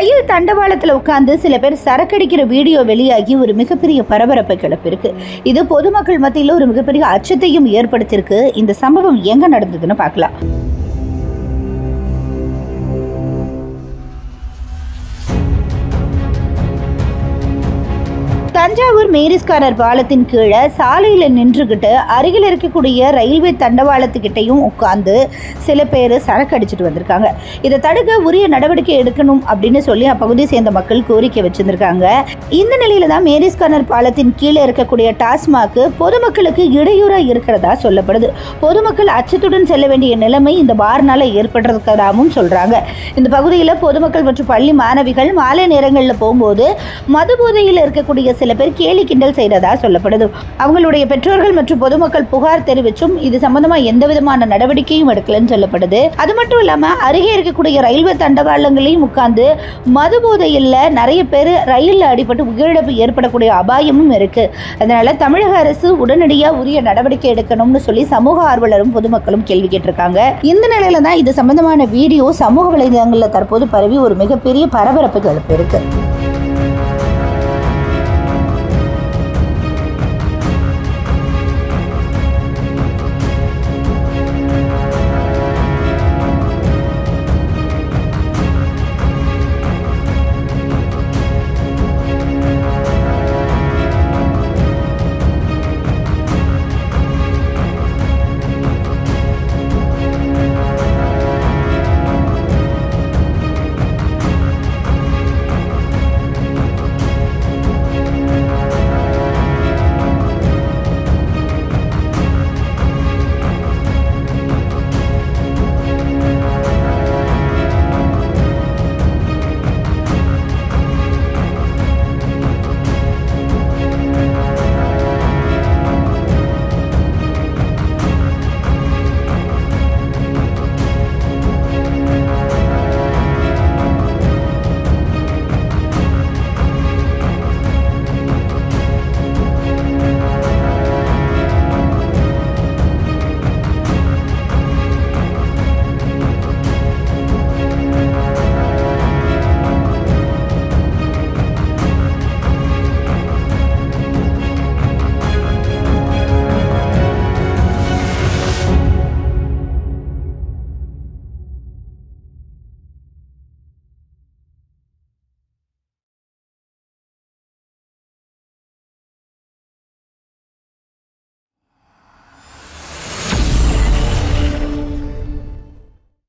ரயில் தண்டவாளத்தில் உட்கார்ந்து சில பேர் சரக்கடிக்கிற வீடியோ வெளியாகி ஒரு மிகப்பெரிய பரபரப்பை கிளப்பியிருக்கு இது பொதுமக்கள் மத்தியில் ஒரு மிகப்பெரிய அச்சத்தையும் ஏற்படுத்தியிருக்கு இந்த சம்பவம் எங்க நடந்ததுன்னு பார்க்கலாம் தஞ்சாவூர் மேரிஸ்காரர் பாலத்தின் கீழே சாலையில் நின்றுக்கிட்டு அருகில் இருக்கக்கூடிய ரயில்வே தண்டவாளத்துக்கிட்டையும் உட்காந்து சில பேர் சரக்கு அடிச்சிட்டு வந்திருக்காங்க இதை தடுக்க உரிய நடவடிக்கை எடுக்கணும் அப்படின்னு சொல்லி அப்பகுதியை சேர்ந்த மக்கள் கோரிக்கை வச்சிருந்திருக்காங்க இந்த நிலையில தான் மேரிஸ்காரர் பாலத்தின் கீழே இருக்கக்கூடிய டாஸ்மாக் பொதுமக்களுக்கு இடையூறா இருக்கிறதா சொல்லப்படுது பொதுமக்கள் அச்சத்துடன் செல்ல வேண்டிய நிலைமை இந்த பார்னால ஏற்பட்டிருக்கிறதாவும் சொல்றாங்க இந்த பகுதியில் பொதுமக்கள் மற்றும் பள்ளி மாணவிகள் மாலை நேரங்களில் போகும்போது மது போதையில் இருக்கக்கூடிய சில பேர் கேலி கிண்டல் செய்ததா சொல்லப்படுது அவங்களுடைய பெற்றோர்கள் மற்றும் பொதுமக்கள் புகார் தெரிவிச்சும் இது சம்பந்தமா எந்த விதமான நடவடிக்கையும் எடுக்கலன்னு சொல்லப்படுது அது மட்டும் இல்லாம அருகே இருக்கக்கூடிய ரயில்வே தண்டவாளங்களையும் உட்கார்ந்து மது போதையில் நிறைய பேர் ரயில்ல அடிபட்டு உயிரிழப்பு ஏற்படக்கூடிய அபாயமும் இருக்கு அதனால தமிழக அரசு உடனடியா உரிய நடவடிக்கை எடுக்கணும்னு சொல்லி சமூக ஆர்வலரும் பொதுமக்களும் கேள்வி கேட்டிருக்காங்க இந்த நிலையில தான் இது சம்பந்தமான வீடியோ சமூக வலைதளங்களில் தற்போது பரவி ஒரு மிகப்பெரிய பரபரப்பு கிளப்பியிருக்கு